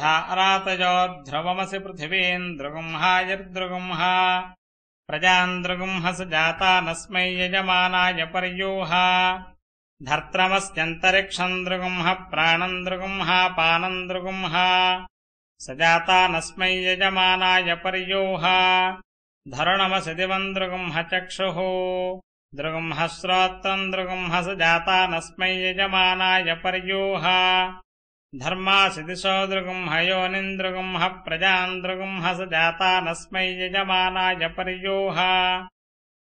धारातयोध्रुवमसि पृथिवीन्द्रुगुंहायर्दृगुंहा प्रजान्द्रुगुंहस जातानस्मै यजमानाय पर्यूहा धर्त्रमस्यन्तरिक्षम् दृगुंह प्राणम् दृगुंहा पानम् दृगुंहा स जातानस्मै यजमानाय पर्यूहा धरुणमसि दिवम् दृगुंह चक्षुः दृगुंह श्रोत्रम् दृगुंह स जातानस्मै यजमानाय पर्यूहा धर्मासि दिशो दृगुंह योनिन्द्रुगुंह प्रजाम् दृगुंह स जातानस्मै यजमानाय पर्यूहा